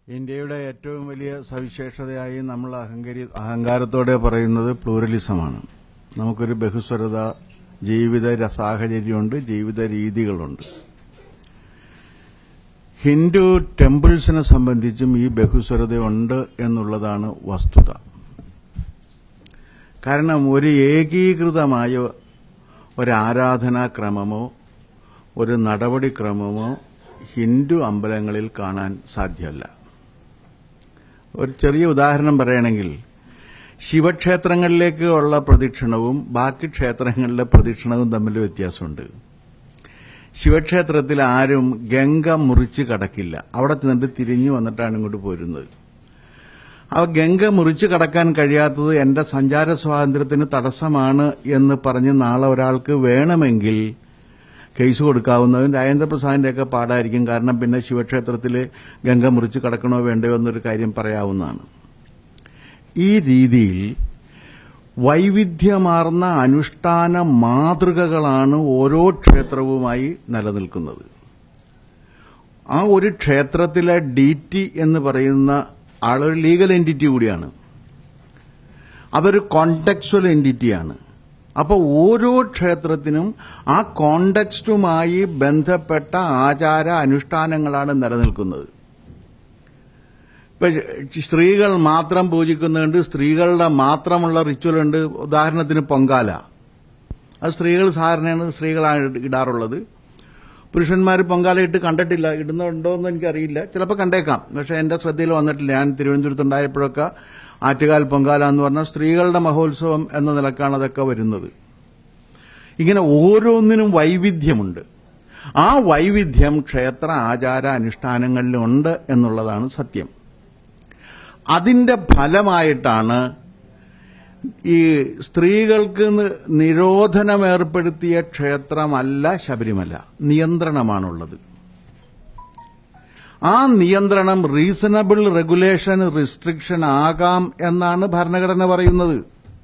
ഇന്ത്യയുടെ ഏറ്റവും വലിയ സവിശേഷതയായി നമ്മൾ അഹങ്കരി അഹങ്കാരത്തോടെ പറയുന്നത് പ്ലൂറലിസമാണ് നമുക്കൊരു ബഹുസ്വരത ജീവിത ര- സാഹചര്യമുണ്ട് ജീവിത രീതികളുണ്ട് ഹിന്ദു ടെമ്പിൾസിനെ സംബന്ധിച്ചും ഈ ബഹുസ്വരതയുണ്ട് എന്നുള്ളതാണ് വസ്തുത കാരണം ഒരു ഏകീകൃതമായ ഒരു ആരാധനാക്രമമോ ഒരു നടപടിക്രമമോ ഹിന്ദു അമ്പലങ്ങളിൽ കാണാൻ സാധ്യമല്ല ഒരു ചെറിയ ഉദാഹരണം പറയുകയാണെങ്കിൽ ശിവക്ഷേത്രങ്ങളിലേക്ക് ഉള്ള പ്രദക്ഷിണവും ബാക്കി ക്ഷേത്രങ്ങളിലെ പ്രദക്ഷിണവും തമ്മിൽ വ്യത്യാസമുണ്ട് ശിവക്ഷേത്രത്തിൽ ആരും ഗംഗ മുറിച്ച് കടക്കില്ല അവിടെ നിന്നിട്ട് തിരിഞ്ഞു വന്നിട്ടാണ് ഇങ്ങോട്ട് പോരുന്നത് ആ ഗംഗ മുറിച്ച് കടക്കാൻ കഴിയാത്തത് എന്റെ സഞ്ചാര സ്വാതന്ത്ര്യത്തിന് തടസ്സമാണ് എന്ന് പറഞ്ഞ് നാളെ ഒരാൾക്ക് വേണമെങ്കിൽ കേസ് കൊടുക്കാവുന്നതും രാജേന്ദ്ര പ്രസാദിന്റെ ഒക്കെ പാടായിരിക്കും കാരണം പിന്നെ ശിവക്ഷേത്രത്തിൽ ഗംഗ മുറിച്ച് കടക്കണോ വേണ്ടയോ എന്നൊരു കാര്യം പറയാവുന്നതാണ് ഈ രീതിയിൽ വൈവിധ്യമാർന്ന അനുഷ്ഠാന മാതൃകകളാണ് ഓരോ ക്ഷേത്രവുമായി നിലനിൽക്കുന്നത് ആ ഒരു ക്ഷേത്രത്തിലെ ഡി ടി എന്ന് പറയുന്ന ആളൊരു ലീഗൽ എൻറ്റിറ്റി കൂടിയാണ് അതൊരു കോണ്ടെക്ച്വൽ എൻറ്റിറ്റിയാണ് അപ്പോൾ ഓരോ ക്ഷേത്രത്തിനും ആ കോണ്ടെക്സ്റ്റുമായി ബന്ധപ്പെട്ട ആചാര അനുഷ്ഠാനങ്ങളാണ് നിലനിൽക്കുന്നത് ഇപ്പൊ സ്ത്രീകൾ മാത്രം പൂജിക്കുന്നുണ്ട് സ്ത്രീകളുടെ മാത്രമുള്ള റിച്വൽ ഉണ്ട് ഉദാഹരണത്തിന് പൊങ്കാല അത് സ്ത്രീകൾ സാധാരണയാണ് സ്ത്രീകളാണ് ഇടാറുള്ളത് പുരുഷന്മാർ പൊങ്കാല ഇട്ട് കണ്ടിട്ടില്ല ഇടുന്നുണ്ടോ എന്ന് എനിക്കറിയില്ല ചിലപ്പോൾ കണ്ടേക്കാം പക്ഷെ എന്റെ ശ്രദ്ധയിൽ വന്നിട്ടില്ല ഞാൻ തിരുവനന്തപുരത്തുണ്ടായപ്പോഴൊക്കെ ആറ്റുകാൽ പൊങ്കാല എന്ന് പറഞ്ഞാൽ സ്ത്രീകളുടെ മഹോത്സവം എന്ന നിലക്കാണ് അതൊക്കെ വരുന്നത് ഇങ്ങനെ ഓരോന്നിനും വൈവിധ്യമുണ്ട് ആ വൈവിധ്യം ക്ഷേത്ര ആചാര അനുഷ്ഠാനങ്ങളിലുണ്ട് എന്നുള്ളതാണ് സത്യം അതിന്റെ ഫലമായിട്ടാണ് ഈ സ്ത്രീകൾക്ക് നി- നിരോധനം ഏർപ്പെടുത്തിയ ക്ഷേത്രമല്ല ശബരിമല നിയന്ത്രണമാണുള്ളത് ആ നിയന്ത്രണം റീസണബിൾ റെഗുലേഷൻ റിസ്ട്രിക്ഷൻ ആകാം എന്നാണ് ഭരണഘടന പറയുന്നത്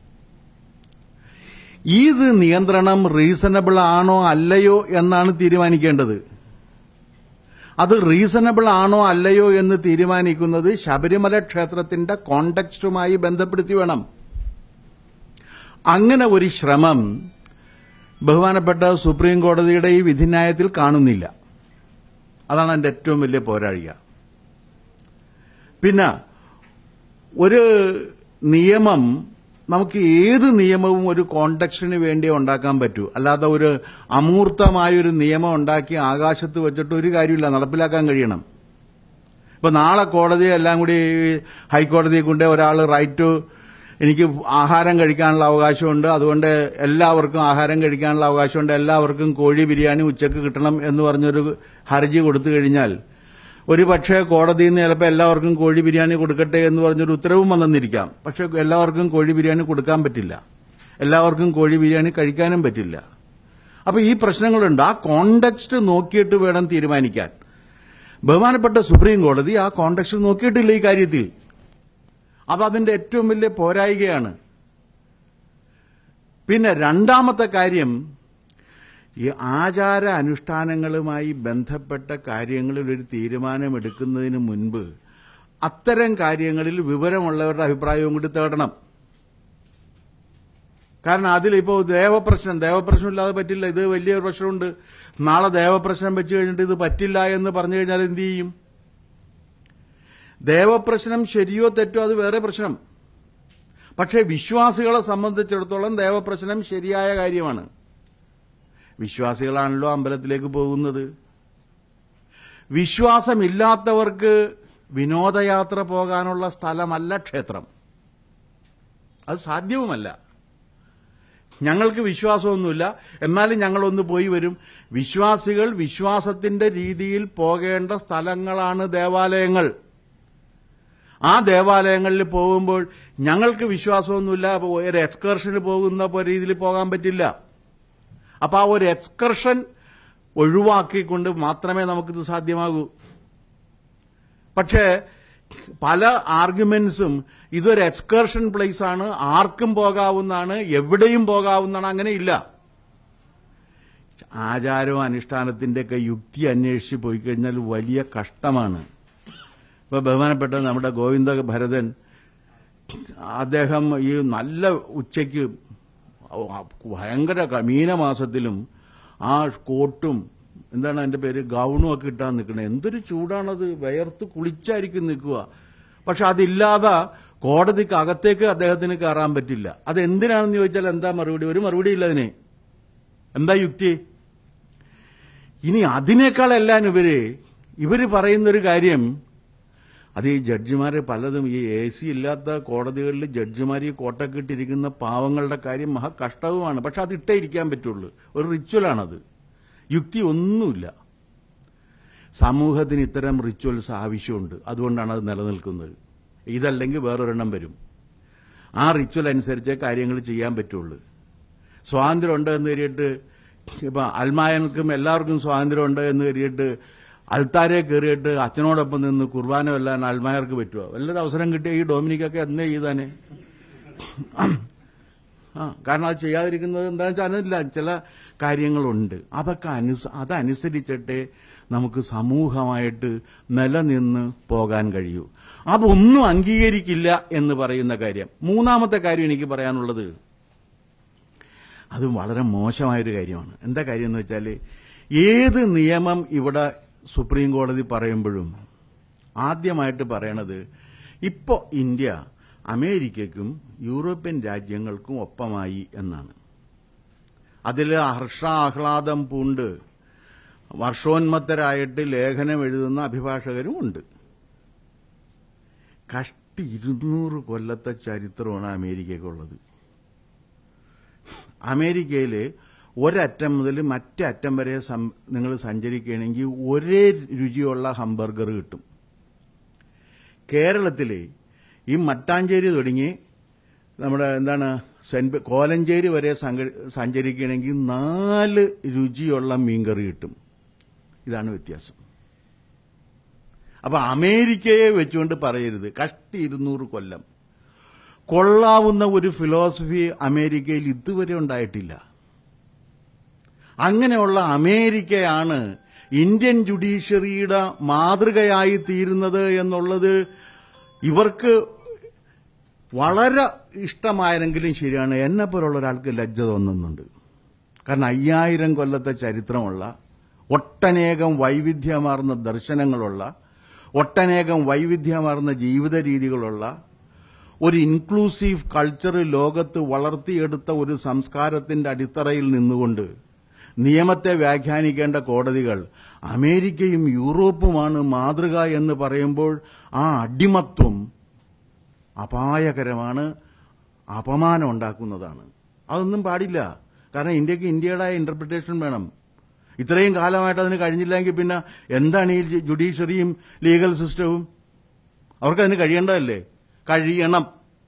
ഇത് നിയന്ത്രണം റീസണബിൾ ആണോ അല്ലയോ എന്നാണ് തീരുമാനിക്കേണ്ടത് അത് റീസണബിൾ ആണോ അല്ലയോ എന്ന് തീരുമാനിക്കുന്നത് ശബരിമല ക്ഷേത്രത്തിന്റെ കോണ്ടെക്സ്റ്റുമായി ബന്ധപ്പെടുത്തി വേണം അങ്ങനെ ഒരു ശ്രമം ബഹുമാനപ്പെട്ട സുപ്രീം കോടതിയുടെ ഈ വിധിന്യായത്തിൽ കാണുന്നില്ല അതാണ് എൻ്റെ ഏറ്റവും വലിയ പോരാഴിക പിന്നെ ഒരു നിയമം നമുക്ക് ഏത് നിയമവും ഒരു കോണ്ടക്സ്റ്റിന് വേണ്ടി ഉണ്ടാക്കാൻ പറ്റൂ അല്ലാതെ ഒരു അമൂർത്തമായ ഒരു നിയമം ഉണ്ടാക്കി ആകാശത്ത് വെച്ചിട്ട് ഒരു കാര്യമില്ല നടപ്പിലാക്കാൻ കഴിയണം ഇപ്പൊ നാളെ കോടതി എല്ലാം കൂടി ഹൈക്കോടതിയെ കൊണ്ട് ഒരാൾ റൈറ്റ് ടു എനിക്ക് ആഹാരം കഴിക്കാനുള്ള അവകാശമുണ്ട് അതുകൊണ്ട് എല്ലാവർക്കും ആഹാരം കഴിക്കാനുള്ള അവകാശമുണ്ട് എല്ലാവർക്കും കോഴി ബിരിയാണി ഉച്ചക്ക് കിട്ടണം എന്ന് പറഞ്ഞൊരു ഹർജി കൊടുത്തു കഴിഞ്ഞാൽ ഒരു പക്ഷേ കോടതിയിൽ നിന്ന് ചിലപ്പോൾ എല്ലാവർക്കും കോഴി ബിരിയാണി കൊടുക്കട്ടെ എന്ന് പറഞ്ഞൊരു ഉത്തരവും വന്നെന്നിരിക്കാം പക്ഷെ എല്ലാവർക്കും കോഴി ബിരിയാണി കൊടുക്കാൻ പറ്റില്ല എല്ലാവർക്കും കോഴി ബിരിയാണി കഴിക്കാനും പറ്റില്ല അപ്പൊ ഈ പ്രശ്നങ്ങളുണ്ട് ആ കോണ്ടെക്സ്റ്റ് നോക്കിയിട്ട് വേണം തീരുമാനിക്കാൻ ബഹുമാനപ്പെട്ട സുപ്രീം കോടതി ആ കോണ്ടെക്സ്റ്റ് നോക്കിയിട്ടില്ല ഈ കാര്യത്തിൽ അത് അതിന്റെ ഏറ്റവും വലിയ പോരായികയാണ് പിന്നെ രണ്ടാമത്തെ കാര്യം ഈ ആചാര അനുഷ്ഠാനങ്ങളുമായി ബന്ധപ്പെട്ട കാര്യങ്ങളിൽ ഒരു തീരുമാനമെടുക്കുന്നതിന് മുൻപ് അത്തരം കാര്യങ്ങളിൽ വിവരമുള്ളവരുടെ അഭിപ്രായവും കൂടി തേടണം കാരണം അതിലിപ്പോ ദേവപ്രശ്നം ദേവപ്രശ്നം ഇല്ലാതെ പറ്റില്ല ഇത് വലിയൊരു പ്രശ്നമുണ്ട് നാളെ ദേവപ്രശ്നം വെച്ച് കഴിഞ്ഞിട്ട് ഇത് പറ്റില്ല എന്ന് പറഞ്ഞു കഴിഞ്ഞാൽ എന്ത് ചെയ്യും ദേവപ്രശ്നം ശരിയോ തെറ്റോ അത് വേറെ പ്രശ്നം പക്ഷേ വിശ്വാസികളെ സംബന്ധിച്ചിടത്തോളം ദേവപ്രശ്നം ശരിയായ കാര്യമാണ് വിശ്വാസികളാണല്ലോ അമ്പലത്തിലേക്ക് പോകുന്നത് വിശ്വാസമില്ലാത്തവർക്ക് വിനോദയാത്ര പോകാനുള്ള സ്ഥലമല്ല ക്ഷേത്രം അത് സാധ്യവുമല്ല ഞങ്ങൾക്ക് വിശ്വാസമൊന്നുമില്ല എന്നാലും ഞങ്ങളൊന്ന് പോയി വരും വിശ്വാസികൾ വിശ്വാസത്തിന്റെ രീതിയിൽ പോകേണ്ട സ്ഥലങ്ങളാണ് ദേവാലയങ്ങൾ ആ ദേവാലയങ്ങളിൽ പോകുമ്പോൾ ഞങ്ങൾക്ക് വിശ്വാസമൊന്നുമില്ല അപ്പൊ ഒരു എക്സ്കർഷന് പോകുന്ന പോ- രീതിയിൽ പോകാൻ പറ്റില്ല അപ്പൊ ആ ഒരു എക്സ്കർഷൻ ഒഴിവാക്കിക്കൊണ്ട് മാത്രമേ നമുക്കിത് സാധ്യമാകൂ പക്ഷേ പല ആർഗ്യുമെന്റ്സും ഇതൊരു എക്സ്കർഷൻ പ്ലേസ് ആണ് ആർക്കും പോകാവുന്നതാണ് എവിടെയും പോകാവുന്നതാണ് അങ്ങനെയില്ല ആചാരവും അനുഷ്ഠാനത്തിന്റെയൊക്കെ യുക്തി അന്വേഷിച്ച് പോയി കഴിഞ്ഞാൽ വലിയ കഷ്ടമാണ് ഇപ്പൊ ബഹുമാനപ്പെട്ട നമ്മുടെ ഗോവിന്ദ ഭരതൻ അദ്ദേഹം ഈ നല്ല ഉച്ചയ്ക്ക് ഭയങ്കര ക- മീനമാസത്തിലും ആ കോട്ടും എന്താണ് അതിന്റെ പേര് ഗൗണും ഒക്കെ ഇട്ടാൻ നിൽക്കണേ എന്തൊരു ചൂടാണത് വയർത്ത് കുളിച്ചായിരിക്കും നിൽക്കുക പക്ഷെ അതില്ലാതെ കോടതിക്ക് അകത്തേക്ക് അദ്ദേഹത്തിന് കയറാൻ പറ്റില്ല അത് എന്തിനാണെന്ന് ചോദിച്ചാൽ എന്താ മറുപടി ഒരു മറുപടി ഇല്ല അതിന് എന്താ യുക്തി ഇനി അതിനേക്കാളെല്ലാം ഇവര് ഇവര് പറയുന്നൊരു കാര്യം അത് ഈ ജഡ്ജിമാരെ പലതും ഈ എ സി ഇല്ലാത്ത കോടതികളിൽ ജഡ്ജിമാർ ഈ കോട്ടൊക്കെ ഇട്ടിരിക്കുന്ന പാവങ്ങളുടെ കാര്യം മഹാ കഷ്ടവുമാണ് പക്ഷെ അത് ഇട്ടേ ഇരിക്കാൻ പറ്റുള്ളൂ ഒരു റിച്വലാണത് യുക്തി ഒന്നുമില്ല സമൂഹത്തിന് ഇത്തരം റിച്വൽസ് ആവശ്യമുണ്ട് അതുകൊണ്ടാണ് അത് നിലനിൽക്കുന്നത് ഇതല്ലെങ്കിൽ വേറൊരെണ്ണം വരും ആ റിച്വൽ അനുസരിച്ചേ കാര്യങ്ങൾ ചെയ്യാൻ പറ്റുള്ളൂ സ്വാതന്ത്ര്യമുണ്ട് എന്ന് കരുതിയിട്ട് ഇപ്പൊ അൽമായനക്കും എല്ലാവർക്കും സ്വാതന്ത്ര്യമുണ്ട് എന്ന് കരുതിയിട്ട് അൾത്താരെ കയറിയിട്ട് അച്ഛനോടൊപ്പം നിന്ന് കുർബാന വല്ലാൻ അൽമായർക്ക് പറ്റുമോ വല്ലൊരു അവസരം കിട്ടിയ ഈ ഡൊമിനിക്കൊക്കെ എന്നേ ചെയ്താനെ ആ കാരണം അത് ചെയ്യാതിരിക്കുന്നത് എന്താണെന്ന് വെച്ചാൽ അതില്ല ചില കാര്യങ്ങളുണ്ട് അതൊക്കെ അനുസ അതനുസരിച്ചിട്ടേ നമുക്ക് സമൂഹമായിട്ട് നിലനിന്ന് പോകാൻ കഴിയൂ അതൊന്നും അംഗീകരിക്കില്ല എന്ന് പറയുന്ന കാര്യം മൂന്നാമത്തെ കാര്യം എനിക്ക് പറയാനുള്ളത് അത് വളരെ മോശമായൊരു കാര്യമാണ് എന്താ കാര്യം എന്ന് വെച്ചാൽ ഏത് നിയമം ഇവിടെ സുപ്രീം കോടതി പറയുമ്പോഴും ആദ്യമായിട്ട് പറയണത് ഇപ്പോൾ ഇന്ത്യ അമേരിക്കയ്ക്കും യൂറോപ്യൻ രാജ്യങ്ങൾക്കും ഒപ്പമായി എന്നാണ് അതിൽ ഹർഷാഹ്ലാദം പൂണ്ട് വർഷോന്മത്തരായിട്ട് ലേഖനം എഴുതുന്ന അഭിഭാഷകരും ഉണ്ട് കഷ്ടി ഇരുന്നൂറ് കൊല്ലത്തെ ചരിത്രമാണ് അമേരിക്കയ്ക്കുള്ളത് അമേരിക്കയിൽ ഒരറ്റം മുതൽ മറ്റേ അറ്റം വരെ നിങ്ങൾ സഞ്ചരിക്കുകയാണെങ്കിൽ ഒരേ രുചിയുള്ള ഹംബർഗർ കിട്ടും കേരളത്തിൽ ഈ മട്ടാഞ്ചേരി തുടങ്ങി നമ്മുടെ എന്താണ് സെന്റ് കോലഞ്ചേരി വരെ സംഘ- സഞ്ചരിക്കുകയാണെങ്കിൽ നാല് രുചിയുള്ള മീൻകറി കിട്ടും ഇതാണ് വ്യത്യാസം അപ്പൊ അമേരിക്കയെ വെച്ചുകൊണ്ട് പറയരുത് കഷ്ടി ഇരുന്നൂറ് കൊല്ലം കൊള്ളാവുന്ന ഒരു ഫിലോസഫി അമേരിക്കയിൽ ഇതുവരെ ഉണ്ടായിട്ടില്ല അങ്ങനെയുള്ള അമേരിക്കയാണ് ഇന്ത്യൻ ജുഡീഷ്യറിയുടെ മാതൃകയായി തീരുന്നത് എന്നുള്ളത് ഇവർക്ക് വളരെ ഇഷ്ടമായെങ്കിലും ശരിയാണ് എന്നെ പോലുള്ള ഒരാൾക്ക് ലജ്ജ തോന്നുന്നുണ്ട് കാരണം അയ്യായിരം കൊല്ലത്തെ ചരിത്രമുള്ള ഒട്ടനേകം വൈവിധ്യമാർന്ന ദർശനങ്ങളുള്ള ഒട്ടനേകം വൈവിധ്യമാർന്ന ജീവിത രീതികളുള്ള ഒരു ഇൻക്ലൂസീവ് കൾച്ചർ ലോകത്ത് വളർത്തിയെടുത്ത ഒരു സംസ്കാരത്തിന്റെ അടിത്തറയിൽ നിന്നുകൊണ്ട് നിയമത്തെ വ്യാഖ്യാനിക്കേണ്ട കോടതികൾ അമേരിക്കയും യൂറോപ്പുമാണ് മാതൃക എന്ന് പറയുമ്പോൾ ആ അടിമത്വം അപായകരമാണ് അപമാനം ഉണ്ടാക്കുന്നതാണ് അതൊന്നും പാടില്ല കാരണം ഇന്ത്യക്ക് ഇന്ത്യയുടേതായ ഇന്റർപ്രിട്ടേഷൻ വേണം ഇത്രയും കാലമായിട്ട് അതിന് കഴിഞ്ഞില്ലെങ്കിൽ പിന്നെ എന്താണ് ഈ ജുഡീഷ്യറിയും ലീഗൽ സിസ്റ്റവും അവർക്കതിന് കഴിയേണ്ടതല്ലേ കഴിയണം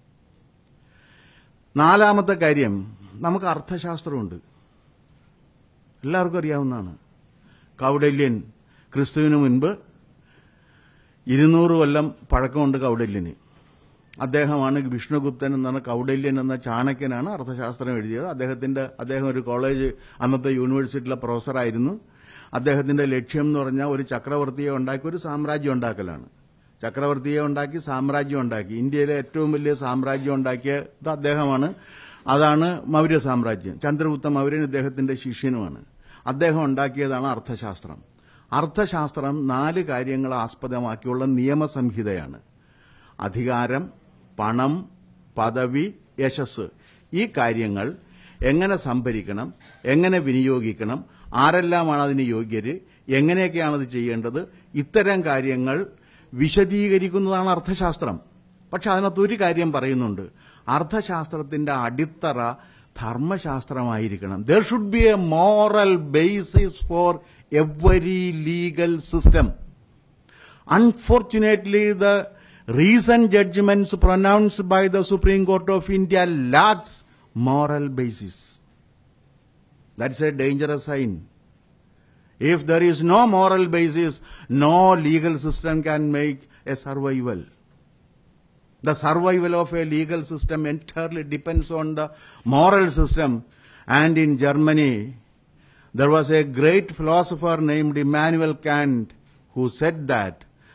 നാലാമത്തെ കാര്യം നമുക്ക് അർത്ഥശാസ്ത്രമുണ്ട് എല്ലാവർക്കും അറിയാവുന്നതാണ് കൗഡല്യൻ ക്രിസ്തുവിന് മുൻപ് ഇരുന്നൂറ് കൊല്ലം പഴക്കമുണ്ട് കൗഡല്യന് അദ്ദേഹമാണ് വിഷ്ണുഗുപ്തൻ എന്ന കൗഡല്യൻ എന്ന ചാണക്യനാണ് അർത്ഥശാസ്ത്രം എഴുതിയത് അദ്ദേഹത്തിന്റെ അദ്ദേഹം ഒരു കോളേജ് അന്നത്തെ യൂണിവേഴ്സിറ്റിയിലെ പ്രൊഫസറായിരുന്നു അദ്ദേഹത്തിന്റെ ലക്ഷ്യം എന്ന് പറഞ്ഞാൽ ഒരു ചക്രവർത്തിയെ ഉണ്ടാക്കി ഒരു സാമ്രാജ്യം ഉണ്ടാക്കലാണ് ചക്രവർത്തിയെ ഉണ്ടാക്കി സാമ്രാജ്യം ഉണ്ടാക്കി ഇന്ത്യയിലെ ഏറ്റവും വലിയ സാമ്രാജ്യം ഉണ്ടാക്കിയത് അദ്ദേഹമാണ് അതാണ് മൗര്യ സാമ്രാജ്യം ചന്ദ്രഗുപ്ത മൗര്യൻ ഇദ്ദേഹത്തിന്റെ ശിഷ്യനുമാണ് അദ്ദേഹം ഉണ്ടാക്കിയതാണ് അർത്ഥശാസ്ത്രം അർത്ഥശാസ്ത്രം നാല് കാര്യങ്ങൾ ആസ്പദമാക്കിയുള്ള നിയമസംഹിതയാണ് അധികാരം പണം പദവി യശസ് ഈ കാര്യങ്ങൾ എങ്ങനെ സംഭരിക്കണം എങ്ങനെ വിനിയോഗിക്കണം ആരെല്ലാമാണ് അതിന് യോഗ്യര് എങ്ങനെയൊക്കെയാണ് അത് ചെയ്യേണ്ടത് ഇത്തരം കാര്യങ്ങൾ വിശദീകരിക്കുന്നതാണ് അർത്ഥശാസ്ത്രം പക്ഷെ അതിനകത്ത് ഒരു കാര്യം പറയുന്നുണ്ട് അർത്ഥശാസ്ത്രത്തിന്റെ അടിത്തറ ധർമ്മശാസ്ത്രമായിരിക്കണം there should be a moral basis for every legal system Unfortunately, the recent judgments pronounced by the Supreme Court of India lacks moral basis. That's a dangerous sign. If there is no moral basis, no legal system can make a survival. The survival of a legal system entirely depends on the moral system. And in Germany, there was a great philosopher named Immanuel Kant who said that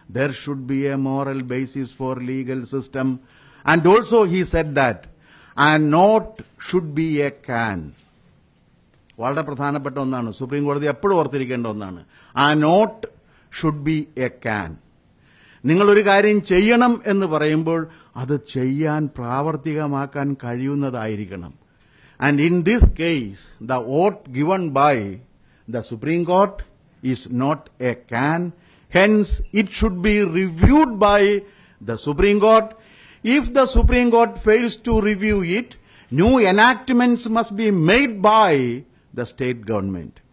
there should be a moral basis for legal system. And also he said that, and not should be a can. വളരെ പ്രധാനപ്പെട്ട ഒന്നാണ് supreme കോടതി എപ്പോഴും ഓർത്തിരിക്കേണ്ട ഒന്നാണ് ആ not should be a can നിങ്ങളൊരു കാര്യം ചെയ്യണം എന്ന് പറയുമ്പോൾ അത് ചെയ്യാൻ പ്രാവർത്തികമാക്കാൻ കഴിയുന്നതായിരിക്കണം and in this case the vote given by the supreme court is not a can hence it should be reviewed by the supreme court if the supreme court fails to review it new enactments must be made by the state government.